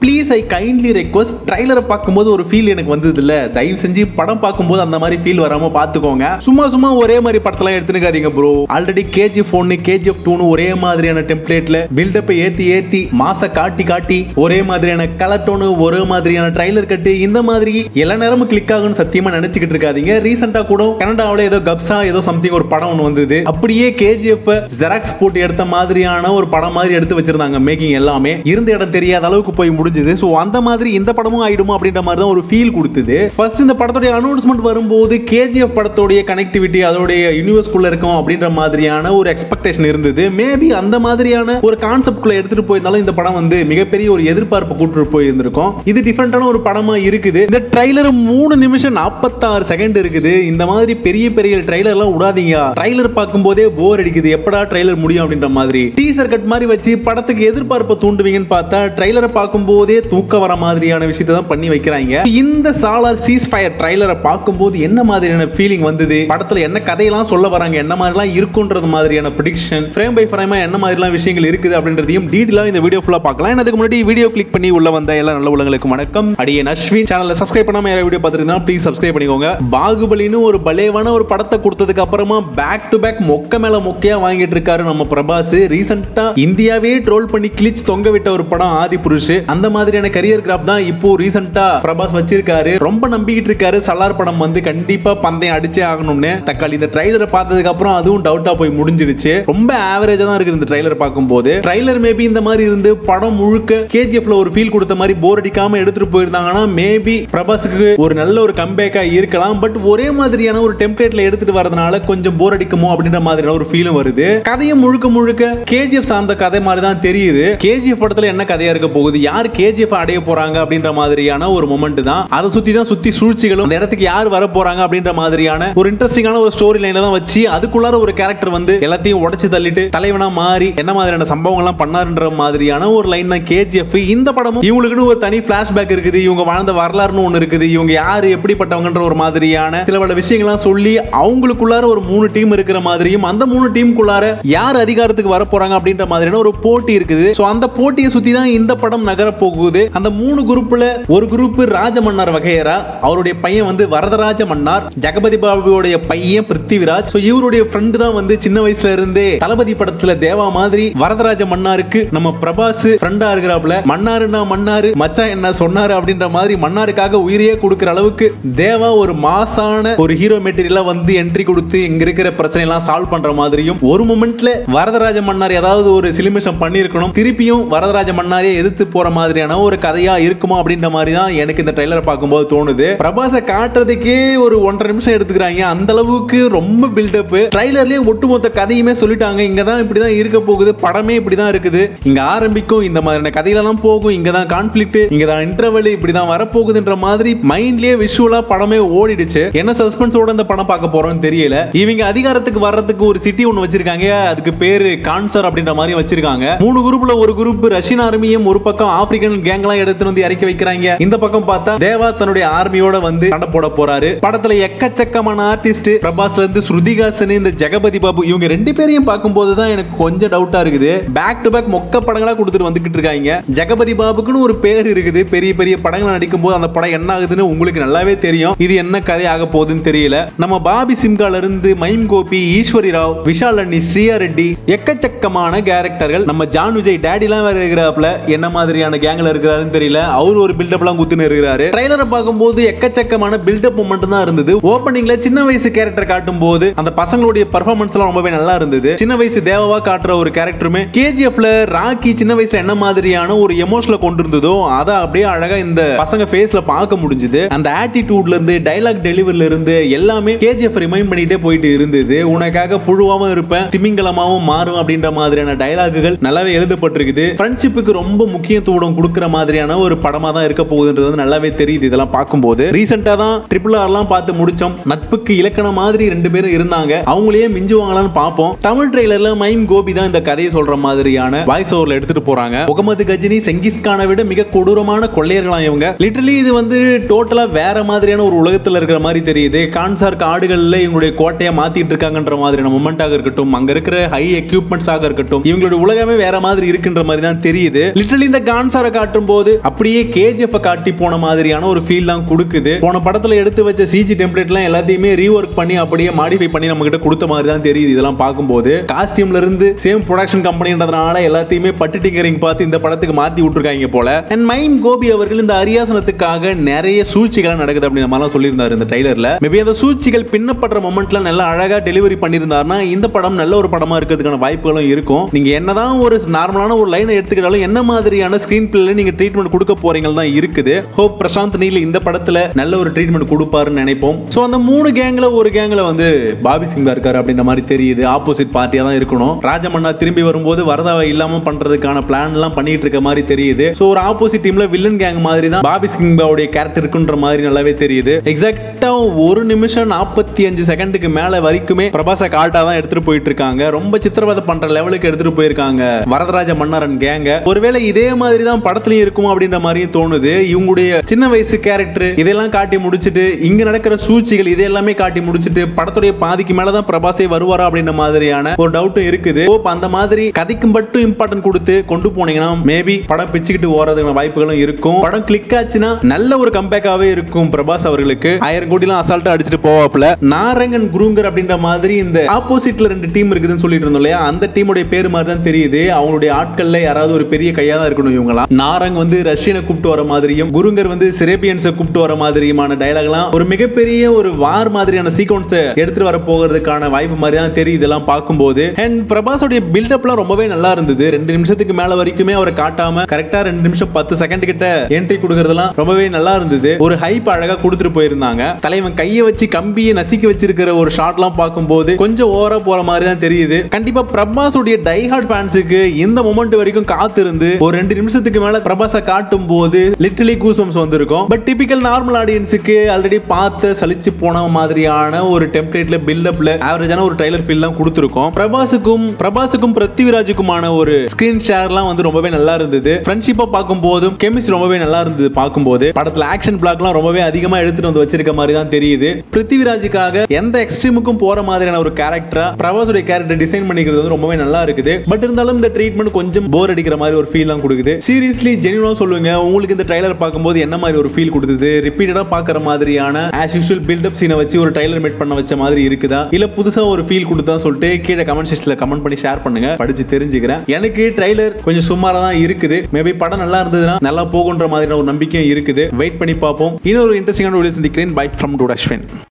please I kindly request ட்ரைலரை பார்க்கும்போது ஒரு ஃபீல் எனக்கு வந்தது இல்ல தயவு செஞ்சு படம் பார்க்கும்போது அந்த மாதிரி ஃபீல் வராம பார்த்துக்கோங்க சும்மா சும்மா ஒரே மாதிரி படத்தெல்லாம் எடுத்துக்காதீங்க ப்ரோ ஆல்ரெடி கேஜிஎஃப் ஒன்னு கேஜிஎஃப் டூனு ஒரே மாதிரியான டெம்ப்ளேட்ல பில்டப்பை ஏத்தி ஏத்தி மாச காட்டி காட்டி ஒரே மாதிரியான கலர் டோனு ஒரே மாதிரியான ட்ரைலர் கட்டு இந்த மாதிரி எல்லா நேரமும் கிளிக் ஆகும்னு சத்தியமா நினைச்சுக்கிட்டு இருக்காதீங்க ரீசெண்டா கூட கனடாவில் ஏதோ கப்சா ஏதோ சம்திங் ஒரு படம் ஒன்று வந்தது அப்படியே கேஜிஎஃப் ஜெராக்ஸ் போட்டு எடுத்த மாதிரியான ஒரு படம் மாதிரி எடுத்து வச்சிருந்தாங்க மேக்கிங் எல்லாமே இருந்த இடம் தெரியாத அளவுக்கு போய் முடிஞ்சது ஸோ அந்த மாதிரி இந்த படமும் ஆயிடுமா அப்படின்ற மாதிரி தான் ஒரு ஃபீல் கொடுத்தது ஃபர்ஸ்ட் இந்த படத்துடைய அனௌன்ஸ்மெண்ட் வரும்போது கேஜிஎஃப் படத்துடைய கனெக்டிவிட்டி அதோடைய யூனிவர்ஸ்குள்ள இருக்கும் அப்படின்ற மாதிரியான ஒரு எக்ஸ்பெக்டேஷன் இருந்தது மேபி அந்த மாதிரியான ஒரு கான்செப்ட்குள்ள எடுத்துட்டு போயிருந்தாலும் இந்த படம் வந்து மிகப்பெரிய ஒரு எதிர்பார்ப்பு கூட்டு போயிருந்திருக்கும் இது டிஃப்ரெண்டான ஒரு படமா இருக்குது இந்த ட்ரைலர் மூணு நிமிஷம் நாற்பத்தாறு செகண்ட் இருக்குது இந்த மாதிரி பெரிய பெரிய ட்ரைலர்லாம் விடாதீங்க ட்ரைலர் பார்க்கும்போதே போர் அடிக்குது எப்படா ட்ரைலர் முடியும் அப்படின்ற மாதிரி டீசர் கட் மாதிரி வச்சு படத்துக்கு எதிர்பார்ப்பை தூண்டுவீங்கன்னு பார்த்தா ட்ரைலரை பார்க்கும்போதே தூக்க வர மாதிரியான விஷயத்தை தான் பண்ணி வைக்கிறாங்க இந்த சாலார் சீஸ் ஃபயர் ட்ரைலரை பார்க்கும்போது என்ன மாதிரியான ஃபீலிங் வந்தது படத்துல என்ன கதையெல்லாம் சொல்ல வராங்க என்ன மாதிரிலாம் இருக்குன்றது மாதிரியான ப்ரிடிக்ஷன் ஃப்ரேம் பை ஃப்ரேமா என்ன மாதிரிலாம் விஷயங்கள் இருக்குது அப்படின்றதையும் டீட்டெயிலாக இந்த வீடியோ ஃபுல்லாக பார்க்கலாம் அதுக்கு முன்னாடி வீடியோ கிளிக் பண்ணி உள்ள வந்த எல்லா நல்ல உள்ளங்களுக்கு வணக்கம் அடியே அஸ்வின் சேனலை சப்ஸ்கிரைப் பண்ணாம யாராவது வீடியோ பார்த்துருந்தா ப்ளீஸ் சப்ஸ்கிரைப் பண்ணிக்கோங்க பாகுபலின்னு ஒரு பலேவான ஒரு படத்தை கொடுத்ததுக்கு அப்புறமா பேக் டு பேக் மொக்க மேல மொக்கையா வாங்கிட்டு இருக்காரு நம்ம பிரபாஸ் ரீசெண்டா இந்தியாவே ட்ரோல் பண்ணி கிழிச்சு தொங்க விட்ட ஒரு படம் ஆதி புருஷ் அந்த மாதிரியான கரியர் கிராஃப் தான் இப்போ ரீசெண்டா பிரபாஸ் வச்சிருக்காரு ரொம்ப நம்பிக்கிட்டு இருக்காரு சலார் படம் வந்து கண்டிப்பா பந்தயம் அடிச்சே ஆகணும்னு தக்காளி இந்த ட்ரைலரை பார்த்ததுக்கு அப்புறம் அதுவும் டவுட்டா போய் முடிஞ்சிடுச்சு ரொம்ப ஆவரேஜா தான் இருக்குது இந்த ட்ரைலர் பார்க்கும்போது ட்ரைலர் மேபி இந்த மாதிரி இருந்து படம் முழுக்க கேஜிஎஃப்ல ஒரு ஃபீல் கொடுத்த மாதிரி போர் அடிக்காம எடுத்துட்டு போயிருந்தாங்கன்னா மேபி பிரபாஸுக்கு ஒரு நல்ல ஒரு கம்பேக்கா இருக்கலாம் பட் ஒரே மாதிரியான ஒரு டெம்ப்ளேட்ல எடுத்துட்டு வரதுனால கொஞ்சம் போர் அடிக்குமோ அப்படின்ற மாதிரியான ஒரு ஃபீலும் வருது கதையும் முழுக்க முழுக்க கேஜிஎஃப் சார்ந்த கதை மாதிரி தான் தெரியுது கேஜிஎஃப் படத்துல என்ன கதையா இருக்க போகுது யார் கேஜிஎஃப் அடைய போறாங்க அப்படின்ற மாதிரியான ஒரு மொமெண்ட் தான் அதை சுத்தி தான் சுத்தி சூழ்ச்சிகளும் அந்த இடத்துக்கு யார் வர போறாங்க அப்படின்ற மாதிரியான ஒரு இன்ட்ரெஸ்டிங்கான ஒரு ஸ்டோரி லைனை தான் வச்சு அதுக்குள்ளார ஒரு கேரக்டர் வந்து எல்லாத்தையும் உடைச்சு தள்ளிட்டு தலைவனா மாறி என்ன மாதிரியான சம்பவங்கள்லாம் பண்ணாருன்ற மாதிரியான ஒரு லைன் தான் கேஜிஎஃப் இந்த படமும் இவங்களுக்குன்னு ஒரு தனி பிளாஷ்பேக் இருக்குது இவங்க வாழ்ந்த வரலாறுன்னு ஒன்று இருக்குது இவங்க யாரு எப்படிப்பட்டவங்கன்ற ஒரு மாதிரியான சில பல விஷயங்கள்லாம் சொல்லி அவங்களுக்குள்ளார ஒரு மூணு டீம் இருக்கிற மாதிரியும் அந்த மூணு டீமுக்குள்ளார யார் அதிகாரத்துக்கு வர போறாங்க அப்படின்ற மாதிரியான ஒரு போட்டி இருக்குது ஸோ அந்த போட்டியை சுத்தி தான் இந்த படம் நகர போகுது அந்த மூணு குரூப்ல ஒரு குரூப் ராஜமன்னார் வகையரா அவருடைய பையன் வந்து வரதராஜ மன்னார் ஜெகபதி பாபுவோடைய பையன் பிருத்திவிராஜ் ஸோ இவருடைய ஃப்ரெண்டு தான் வந்து சின்ன வயசுல இருந்தே தளபதி படத்துல தேவா மாதிரி வரதராஜ மன்னாருக்கு நம்ம பிரபாஸ் ஃப்ரெண்டா இருக்கிறாப்ல மன்னாருன்னா மன்னாரு மச்சான் என்ன சொன்னாரு அப்படின்ற மாதிரி மன்னாருக்காக உயிரையே கொடுக்கிற அளவுக்கு தேவா ஒரு மாசான ஒரு ஹீரோ மெட்டீரியலா வந்து என்ட்ரி கொடுத்து இங்க இருக்கிற பிரச்சனை எல்லாம் சால்வ் பண்ற மாதிரியும் ஒரு மூமெண்ட்ல வரதராஜ மன்னார் ஏதாவது ஒரு சிலிமிஷம் பண்ணியிருக்கணும் திருப்பியும் வரதராஜ மன்னாரே எதிர்த்து போற மாதிரியான ஒரு கதையா இருக்குமோ அப்படின்ற மாதிரி தான் எனக்கு இந்த ட்ரைலரை பார்க்கும்போது தோணுது பிரபாஸை காட்டுறதுக்கே ஒரு ஒன்றரை நிமிஷம் எடுத்துக்கிறாங்க அந்த அளவுக்கு ரொம்ப பில்டப் ட்ரைலர்லயே ஒட்டுமொத்த கதையுமே சொல்லிட்டாங்க இங்க தான் இப்படி தான் இருக்க போகுது படமே இப்படி தான் இருக்குது இங்க ஆரம்பிக்கும் இந்த மாதிரியான கதையில தான் போகும் இங்க தான் கான்ஃபிளிக்ட் இங்க தான் இன்டர்வல் இப்படி தான் வரப்போகுதுன்ற மாதிரி மைண்ட்லயே விஷுவலா படமே ஓடிடுச்சு என்ன சஸ்பென்ஸோட இந்த படம் பார்க்க போறோம்னு தெரியல இவங்க அதிகாரத்துக்கு வர்றதுக்கு ஒரு சிட்டி ஒன்று வச்சிருக்காங்க அதுக்கு பேரு கான்சர் அப்படின்ற மாதிரி வச்சிருக்காங்க மூணு குரூப்ல ஒரு குரூப் ரஷ்யன் ஆர்மியும் ஒரு பக்கம் ஆப்பிரிக்கன் கேங்லாம் எடுத்து வந்து இறக்கி வைக்கிறாங்க இந்த பக்கம் பார்த்தா தேவா தன்னுடைய ஆர்மியோட வந்து சண்டை போட போறாரு படத்துல எக்கச்சக்கமான ஆர்டிஸ்ட் பிரபாஸ்ல இருந்து ஸ்ருதிகாசன் இந்த ஜெகபதி பாபு இவங்க ரெண்டு பேரையும் பார்க்கும்போது தான் எனக்கு கொஞ்சம் டவுட்டா இருக்குது பேக் டு பேக் மொக்க படங்களா கொடுத்துட்டு வந்துகிட்டு இருக்காங்க ஜெகபதி பாபுக்குன்னு ஒரு பேர் இருக்குது பெரிய பெரிய படங்கள் நடிக்கும் போது அந்த படம் என்ன ஆகுதுன்னு உங்களுக்கு நல்லாவே தெரியும் இது என்ன கதை ஆக போகுதுன்னு தெரியல நம்ம பாபி சிம்கால இருந்து மைம் கோபி ஈஸ்வரி ராவ் விஷால் அண்ணி ஸ்ரீயா ரெட்டி எக்கச்சக்கமான கேரக்டர்கள் நம்ம ஜான் விஜய் டேடிலாம் வேற இருக்கிறாப்ல என்ன மாதிரியான கேங்ல இருக்கிறாருன்னு தெரியல அவர் ஒரு பில்டப்லாம் குத்துன்னு இருக்கிறாரு ட்ரைலரை பார்க்கும்போது எக்கச்சக்கமான பில்டப் மட்டும் தான் இருந்தது ஓப்பனிங்ல சின்ன வயசு கேரக்டர் காட்டும் போது அந்த பசங்களுடைய பர்ஃபார்மன்ஸ் எல்லாம் ரொம்பவே நல்லா இருந்தது சின்ன வயசு தேவவா காட்டுற ஒரு கேரக்டருமே கேஜிஎஃப்ல ராக்கி சின்ன வயசுல என்ன மாதிரியான ஒரு எமோஷனல கொண்டு இருந்ததோ அதை அப்படியே அழகா இந்த பசங்க ஃபேஸ்ல பார்க்க முடிஞ்சது அந்த ஆட்டிடியூட்ல இருந்து டைலாக் டெலிவரில இருந்து எல்லாமே கேஜிஎஃப் ரிமைண்ட் பண்ணிட்டே போயிட்டு இருந்தது உனக்காக புழுவாவும் இருப்பேன் திமிங்கலமாவும் மாறும் அப்படின்ற மாதிரியான டைலாகுகள் நல்லாவே எழுதப்பட்டிருக்குது ஃப்ரெண்ட்ஷிப்புக்கு ரொம்ப முக்கியத்துவம் கொடுக்குற மாதிரியான ஒரு படமா தான் இருக்க போகுதுன்றது வந்து நல்லாவே தெரியுது இதெல்லாம் பார்க்கும்போது ரீசெண்டா தான் ட்ரிபிள் ஆர்லாம் பார்த்து முடிச்சோம் நட்புக்கு இலக்கண மாதிரி ரெண்டு பேரும் இருந்தாங்க அவங்களையே மிஞ்சுவாங்களான்னு பார்ப்போம் தமிழ் ட்ரெய்லர்ல மைம் கோபி தான் இந்த கதையை சொல்ற மாதிரியான வாய்ஸ் ஓவர்ல எடுத்துட்டு போறாங்க முகமது கஜினி செங்கிஸ்கானை விட மிக கொடூரமான கொள்ளையர்களாம் இவங்க லிட்டரலி இது வந்து டோட்டலா வேற மாதிரியான ஒரு உலகத்துல இருக்கிற மாதிரி தெரியுது கான்சார் காடுகள்ல இவங்களுடைய கோட்டையை மாத்திட்டு இருக்காங்கன்ற மாதிரியான மொமெண்டாக இருக்கட்டும் அங்க இருக்கிற ஹை எக்யூப்மெண்ட்ஸ் ஆக இருக்கட்டும் இவங்களுடைய உலகமே வேற மாதிரி இருக்குன்ற மாதிரி தான் தெரியுது லிட்டரலி இந்த கான்சாரை காட்டும் போது அப்படியே கேஜிஎஃப் காட்டி போன மாதிரியான ஒரு ஃபீல் தான் கொடுக்குது போன படத்துல எடுத்து வச்ச சிஜி டெம்ப்ளேட்லாம் எல்லாத்தையுமே ரீஒர்க் பண்ணி அப்படியே மாடிஃபை பண்ணி நம்ம கிட்ட கொடுத்த மாதிரி தான் தெரியுது இதெல்லாம் பார்க்கும்போது காஸ்டியூம்ல இருந்து சேம் ப்ரொடக்ஷன் கம்பெனின்றதுனால எல்லாத்தையுமே பட்டு டிங்கரிங் பார்த்து இந்த படத்துக்கு மாத்தி விட்டுருக்காங்க போல அண்ட் மைம் கோபி அவர்கள் இந்த அரியாசனத்துக்காக நிறைய சூழ்ச்சிகள் நடக்குது அப்படின்னு மாதிரிலாம் சொல்லியிருந்தாரு இந்த ட்ரைலர்ல மேபி அந்த சூழ்ச்சிகள் பின்னப்படுற மொமெண்ட்ல நல்லா அழகா டெலிவரி பண்ணியிருந்தாருன்னா இந்த படம் நல்ல ஒரு படமா இருக்கிறதுக்கான வாய்ப்புகளும் இருக்கும் நீங்க என்னதான் ஒரு நார்மலான ஒரு லைனை எடுத்துக்கிட்டாலும் என்ன மாதிரியான ஸ்கிரீன் பிளேல நீங்க ட்ரீட்மெண்ட் கொடுக்க போறீங்க தான் இருக்குது ஹோப் பிரசாந்த் நீல் இந்த படத்துல நல்ல ஒரு ட்ரீட்மெண்ட் கொடுப்பாருன்னு நினைப்போம் ஸோ அந்த மூணு கேங்ல ஒரு கேங்ல வந்து பாபி சிங் தான் இருக்காரு அப்படின்ற மாதிரி தெரியுது ஆப்போசிட் பார்ட்டியா தான் இருக்கணும் ராஜமன்னா திரும்பி வரும்போது வரதாவை இல்லாம பண்றதுக்கான பிளான் எல்லாம் பண்ணிட்டு இருக்க மாதிரி தெரியுது ஸோ ஒரு ஆப்போசிட் டீம்ல வில்லன் கேங் மாதிரி தான் பாபி சிங்பாவுடைய கேரக்டர் இருக்குன்ற மாதிரி நல்லாவே தெரியுது எக்ஸாக்டா ஒரு நிமிஷம் நாற்பத்தி அஞ்சு செகண்டுக்கு மேல வரைக்குமே பிரபாச கால்ட்டா தான் எடுத்துட்டு போயிட்டு இருக்காங்க ரொம்ப சித்திரவதை பண்ற லெவலுக்கு எடுத்துட்டு போயிருக்காங்க வரதராஜ மன்னரன் கேங்க ஒருவேளை இதே மாதிரி தான் படத்துலயும் இருக்கும் அப்படின்ற மாதிரியும் தோணுது இவங்களுடைய சின்ன வயசு கேரக்டர் இதெல்லாம் காட்டி முடிச்சிட்டு இங்க நடக்கிற சூழ்ச்சிகள் இது எல்லாமே காட்டி முடிச்சிட்டு படத்துடைய பாதிக்கு மேலதான் பிரபாஸே வருவாரா அப்படின்ற மாதிரியான ஒரு டவுட்டும் இருக்குது ஓ அந்த மாதிரி கதைக்கு மட்டும் இம்பார்ட்டன்ட் கொடுத்து கொண்டு போனீங்கன்னா மேபி படம் பிச்சுக்கிட்டு ஓறதுக்கான வாய்ப்புகளும் இருக்கும் படம் கிளிக் ஆச்சுன்னா நல்ல ஒரு கம்பேக்காவே இருக்கும் பிரபாஸ் அவர்களுக்கு ஆயிரம் கோடிலாம் அசால்ட்டா அடிச்சுட்டு போவாப்ல நாரங்கன் குருங்கர் அப்படின்ற மாதிரி இந்த ஆப்போசிட்ல ரெண்டு டீம் இருக்குதுன்னு சொல்லிட்டு இருந்தோம் இல்லையா அந்த டீமுடைய பேர் மாதிரி தான் தெரியுது அவங்களுடைய ஆட்கள்ல யாராவது ஒரு பெரிய கையா தான் இருக்கணும் இவங்களாம் நாரங் வந்து ரஷ்யனை கூப்பிட்டு வர மாதிரியும் குருங்கர் வந்து சிரேபியன்ஸை கூப்பிட்டு வர மாதிரியுமான டயலாக்லாம் ஒரு மிகப்பெரிய ஒரு வார் மாதிரியான சீக்வன்ஸை எடுத்துட்டு வர போகிறதுக்கான வாய்ப்பு மாதிரி தான் தெரியுது இதெல்லாம் பார்க்கும்போது அண்ட் பிரபாஸோடைய பில்டப்லாம் ரொம்பவே நல்லா இருந்தது ரெண்டு நிமிஷத்துக்கு மேல வரைக்குமே அவரை காட்டாம கரெக்டா ரெண்டு நிமிஷம் பத்து செகண்ட் கிட்ட என்ட்ரி கொடுக்கறதெல்லாம் ரொம்பவே நல்லா இருந்தது ஒரு ஹைப் அழகா கொடுத்துட்டு போயிருந்தாங்க தலைவன் கையை வச்சு கம்பியை நசுக்கி வச்சிருக்கிற ஒரு ஷாட்லாம் பார்க்கும்போது கொஞ்சம் ஓவரா போற மாதிரி தான் தெரியுது கண்டிப்பா பிரபாஸுடைய டைஹார்ட் ஃபேன்ஸுக்கு இந்த மொமெண்ட் வரைக்கும் காத்திருந்து ஒரு ரெண்டு நிமிஷத்துக்கு மேல பிரபாஸை காட்டும் போது லிட்டலி கூஸ்பம்ஸ் வந்திருக்கும் பட் டிபிக்கல் நார்மல் ஆடியன்ஸுக்கு ஆல்ரெடி பார்த்து சலிச்சு போன மாதிரியான ஒரு டெம்ப்ளேட்ல பில்டப்ல ஆவரேஜான ஒரு ட்ரைலர் ஃபீல் தான் கொடுத்துருக்கோம் பிரபாஸுக்கும் பிரபாஸுக்கும் பிருத்திவிராஜுக்குமான ஒரு ஸ்கிரீன் ஷேர்லாம் வந்து ரொம்பவே நல்லா இருந்தது ஃப்ரெண்ட்ஷிப்பா பார்க்கும் போதும் கெமிஸ்ட்ரி ரொம்பவே நல்லா இருந்தது பார்க்கும்போது படத்துல ஆக்ஷன் பிளாக்லாம் ரொம்பவே அதிகமா எடுத்துட்டு வந்து வச்சிருக்க மாதிரி தான் தெரியுது பிருத்திவிராஜுக்காக எந்த எக்ஸ்ட்ரீமுக்கும் போற மாதிரியான ஒரு கேரக்டரா பிரபாஸுடைய கேரக்டர் டிசைன் பண்ணிக்கிறது வந்து ரொம்பவே நல்லா இருக்குது பட் இருந்தாலும் இந்த ட்ரீட்மெண்ட் கொஞ்சம் போர் அடிக்கிற மாதிரி ஒரு ஃபீல் தான் கொடுக்குது சீரியஸ்லி ஜெனியூனா சொல்லுங்க உங்களுக்கு இந்த ட்ரைலர் பார்க்கும்போது என்ன மாதிரி ஒரு ஃபீல் கொடுத்தது ரிப்பீட்டடா பார்க்குற மாதிரியான ஆஸ் யூஷுவல் பில்டப் சீனை வச்சு ஒரு ட்ரைலர் மேட் பண்ண வச்ச மாதிரி இருக்குதா இல்ல புதுசா ஒரு ஃபீல் கொடுத்தா சொல்லிட்டு கீழே கமெண்ட் செக்ஷன்ல கமெண்ட் பண்ணி ஷேர் பண்ணுங்க படிச்சு தெரிஞ்சுக்கிறேன் எனக்கு ட்ரைலர் கொஞ்சம் சுமாரா தான் இருக்குது மேபி படம் நல்லா இருந்ததுன்னா நல்லா போகுன்ற மாதிரியான ஒரு நம்பிக்கையும் இருக்குது வெயிட் பண்ணி பார்ப்போம் இன்னொரு இன்ட்ரெஸ்டிங்கான வீடியோ சந்திக்கிறேன் பை ஃப்ரம் டூ அஸ்வின்